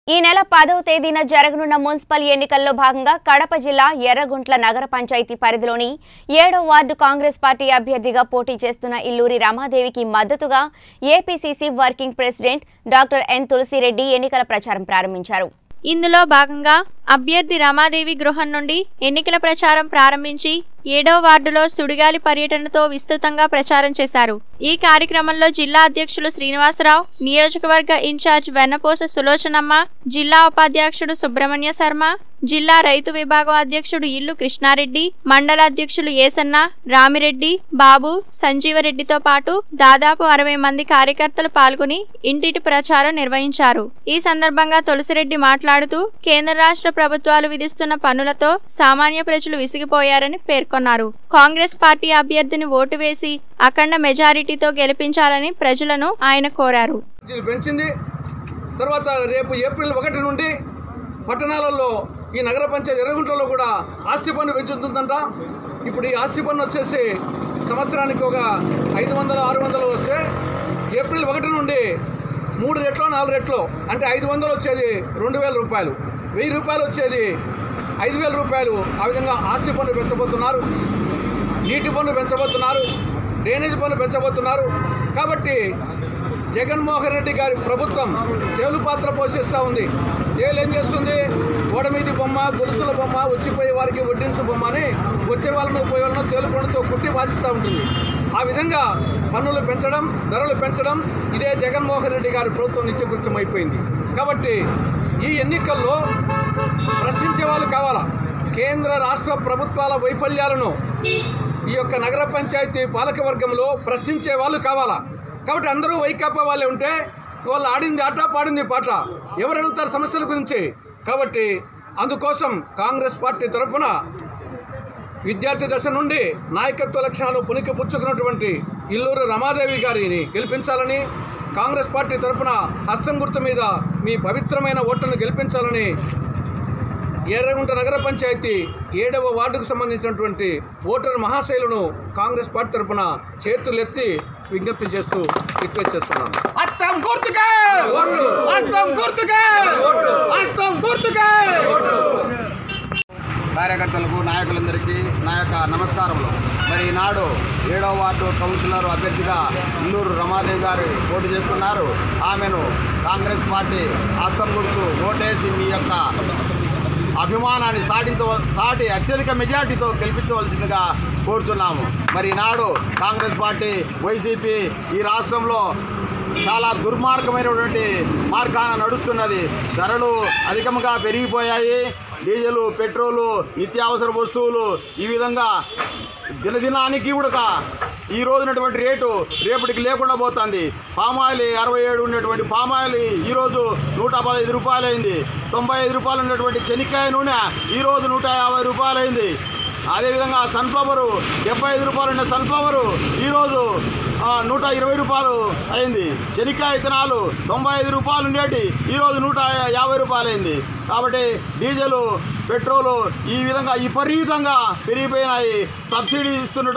ఈ నెల పదవ తేదీన జరగనున్న మున్సిపల్ ఎన్నికల్లో భాగంగా కడప జిల్లా ఎర్రగుంట్ల నగర పంచాయతీ పరిధిలోని ఏడో వార్డు కాంగ్రెస్ పార్టీ అభ్యర్థిగా పోటీ చేస్తున్న ఇల్లూరి రమాదేవికి మద్దతుగా APCC working president doctor N Tulasireddy ఎన్నికల ప్రచారం ప్రారంభించారు ఇందులో భాగంగా అభ్యర్థి రమాదేవి గృహం నుండి ఎన్నికల ప్రచారం ప్రారంభించి ఏడో వార్డులో సుడిగాలి పర్యటనతో విస్తృతంగా ప్రచారం చేశారు ఈ కార్యక్రమంలో జిల్లా అధ్యక్షులు శ్రీనివాసరావు నియోజకవర్గ ఇన్ఛార్జ్ వెన్నపోస సులోచనమ్మ జిల్లా ఉపాధ్యక్షుడు సుబ్రహ్మణ్య శర్మ జిల్లా రైతు విభాగం అధ్యక్షుడు ఇల్లు కృష్ణారెడ్డి మండల అధ్యక్షులు ఏసన్న రామిరెడ్డి బాబు సంజీవరెడ్డితో పాటు దాదాపు అరవై మంది కార్యకర్తలు పాల్గొని ఇంటింటి ప్రచారం నిర్వహించారు ఈ సందర్భంగా తులసిరెడ్డి మాట్లాడుతూ కేంద్ర రాష్ట్ర ప్రభుత్వాలు విధిస్తున్న పన్నులతో సామాన్య ప్రజలు విసిగిపోయారని పేర్కొన్నారు కాంగ్రెస్ పార్టీ అభ్యర్థిని ఓటు వేసి అఖండ మెజారిటీతో గెలిపించాలని ప్రజలను ఆయన కోరారు ఛార్జీలు పెంచింది తర్వాత రేపు ఏప్రిల్ ఒకటి నుండి పట్టణాలలో ఈ నగర పంచాయతీ ఎర్రగుంట్లలో కూడా ఆస్తి పన్ను పెంచుతుందంట ఇప్పుడు ఈ ఆస్తి పన్ను వచ్చేసి సంవత్సరానికి ఒక ఐదు వందలు ఆరు వందలు వస్తే ఏప్రిల్ ఒకటి నుండి మూడు రెట్లో నాలుగు రెట్లు అంటే ఐదు వందలు వచ్చేది రెండు వేల రూపాయలు వెయ్యి రూపాయలు వచ్చేది ఐదు వేల రూపాయలు ఆ విధంగా ఆస్తి పన్ను పెంచబోతున్నారు నీటి పన్ను పెంచబోతున్నారు డ్రైనేజ్ పన్ను పెంచబోతున్నారు కాబట్టి జగన్మోహన్ రెడ్డి గారి ప్రభుత్వం తేలు పాత్ర పోషిస్తూ ఉంది తేలు ఏం చేస్తుంది గోడ మీది బొమ్మ గొలుసుల బొమ్మ వచ్చిపోయే వారికి వడ్డించు బొమ్మ అని వచ్చే వాళ్ళను పోయే వాళ్ళను తేలు పండుతో కుట్టి బాధిస్తూ ఉంటుంది ఆ విధంగా పన్నులు పెంచడం ధరలు పెంచడం ఇదే జగన్మోహన్ రెడ్డి గారి ప్రభుత్వం నిత్యకృత్యం అయిపోయింది కాబట్టి ఈ ఎన్నికల్లో ప్రశ్నించే వాళ్ళు కావాలా కేంద్ర రాష్ట్ర ప్రభుత్వాల వైఫల్యాలను ఈ యొక్క నగర పంచాయతీ పాలకవర్గంలో ప్రశ్నించే వాళ్ళు కావాలా కాబట్టి అందరూ వైకాపా వాళ్ళే ఉంటే వాళ్ళు ఆడింది ఆట పాడింది పాట ఎవరు అడుగుతారు సమస్యల గురించి కాబట్టి అందుకోసం కాంగ్రెస్ పార్టీ తరఫున విద్యార్థి దశ నుండి నాయకత్వ లక్షణాలు పునికి పుచ్చుకున్నటువంటి ఇల్లూరు రమాదేవి గారిని గెలిపించాలని కాంగ్రెస్ పార్టీ తరఫున హస్తం గుర్తు మీద మీ పవిత్రమైన ఓట్లను గెలిపించాలని ఎర్రగుంట నగర పంచాయతీ ఏడవ వార్డుకు సంబంధించినటువంటి ఓటర్ మహాశైలను కాంగ్రెస్ పార్టీ తరఫున చేతులెత్తి విజ్ఞప్తి చేస్తూ రిక్వెస్ట్ చేస్తున్నాను హస్తం గుర్తుకే ఓట్లు. హస్తం గుర్తుకే ఓట్లు. హస్తం గుర్తుకే కార్యకర్తలకు నాయకులందరికీ నా యొక్క నమస్కారములు మరి ఈనాడు ఏడవ వార్డు కౌన్సిలర్ అభ్యర్థిగా ఇల్లూరు రమాదేవి గారు పోటీ చేస్తున్నారు ఆమెను కాంగ్రెస్ పార్టీ హస్తం గుర్తు ఓటేసి మీ యొక్క అభిమానాన్ని సాటించ సాటి అత్యధిక మెజార్టీతో గెలిపించవలసిందిగా కోరుచున్నాము మరి ఈనాడు కాంగ్రెస్ పార్టీ వైసీపీ ఈ రాష్ట్రంలో చాలా దుర్మార్గమైనటువంటి మార్గాన నడుస్తున్నది ధరలు అధికంగా పెరిగిపోయాయి డీజిల్ పెట్రోలు నిత్యావసర వస్తువులు ఈ విధంగా దినదినానికి కూడా ఈ రోజునటువంటి రేటు రేపటికి లేకుండా పోతుంది పామాయిల్ అరవై ఏడు ఉన్నటువంటి పామాయిల్ ఈరోజు నూట పదహైదు రూపాయలు అయింది తొంభై ఐదు రూపాయలు ఉన్నటువంటి చెనిక్కాయ నూనె ఈరోజు నూట యాభై రూపాయలు అయింది అదేవిధంగా సన్ఫ్లవరు డెబ్బై ఐదు రూపాయలు ఉన్న సన్ఫ్లవరు ఈరోజు ఆ, నూట ఇరవై రూపాయలు అయింది చెనిక్కాయ విత్తనాలు తొంభై ఐదు రూపాయలు ఉండేటి ఈరోజు నూట యాభై రూపాయలు అయింది కాబట్టి డీజిల్ పెట్రోలు ఈ విధంగా విపరీతంగా పెరిగిపోయినాయి సబ్సిడీ ఇస్తున్న